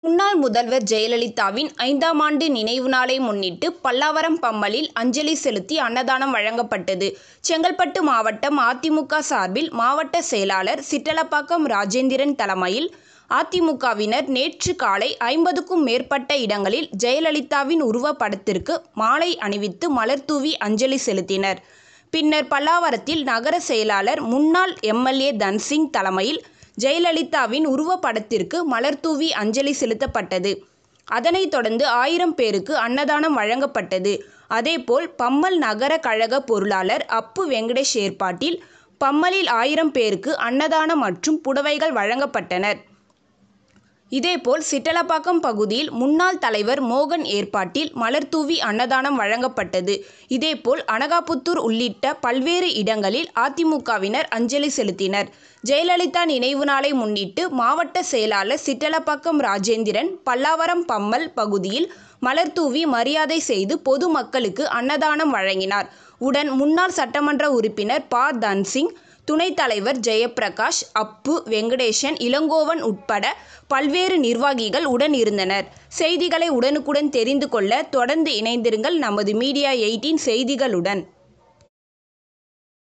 முன்னாள் முதல்வர் ஜெயலலிதாவின் ஐந்தாம் ஆண்டு நினைவு நாளை முன்னிட்டு பல்லாவரம் பம்மலில் அஞ்சலி செலுத்தி அன்னதானம் வழங்கப்பட்டது செங்கல்பட்டு மாவட்டம் அதிமுக சார்பில் மாவட்ட செயலாளர் சிட்டலப்பாக்கம் ராஜேந்திரன் தலைமையில் அதிமுகவினர் நேற்று காலை ஐம்பதுக்கும் மேற்பட்ட இடங்களில் ஜெயலலிதாவின் உருவப்படத்திற்கு மாலை அணிவித்து மலர்தூவி அஞ்சலி செலுத்தினர் பின்னர் பல்லாவரத்தில் நகர செயலாளர் முன்னாள் எம்எல்ஏ தன்சிங் தலைமையில் ஜெயலலிதாவின் உருவப்படத்திற்கு மலர்தூவி அஞ்சலி செலுத்தப்பட்டது அதனைத் தொடர்ந்து ஆயிரம் பேருக்கு அன்னதானம் வழங்கப்பட்டது அதேபோல் பம்மல் நகர கழக பொருளாளர் அப்பு வெங்கடேஷ் ஏற்பாட்டில் பம்மலில் ஆயிரம் பேருக்கு அன்னதானம் மற்றும் புடவைகள் வழங்கப்பட்டனர் இதேபோல் சிட்டலப்பாக்கம் பகுதியில் முன்னாள் தலைவர் மோகன் ஏற்பாட்டில் மலர்தூவி அன்னதானம் வழங்கப்பட்டது இதேபோல் அனகாபுத்தூர் உள்ளிட்ட பல்வேறு இடங்களில் அதிமுகவினர் அஞ்சலி செலுத்தினர் ஜெயலலிதா நினைவு நாளை முன்னிட்டு மாவட்ட செயலாளர் சிட்டலப்பாக்கம் ராஜேந்திரன் பல்லாவரம் பம்மல் பகுதியில் மலர்தூவி மரியாதை செய்து பொதுமக்களுக்கு அன்னதானம் வழங்கினார் உடன் முன்னாள் சட்டமன்ற உறுப்பினர் ப தன்சிங் துணைத் தலைவர் ஜெயப்பிரகாஷ் அப்பு வெங்கடேசன் இளங்கோவன் உட்பட பல்வேறு நிர்வாகிகள் உடன் இருந்தனர் செய்திகளை உடனுக்குடன் தெரிந்து கொள்ள தொடர்ந்து இணைந்திருங்கள் நமது மீடியா எயிட்டின் செய்திகளுடன்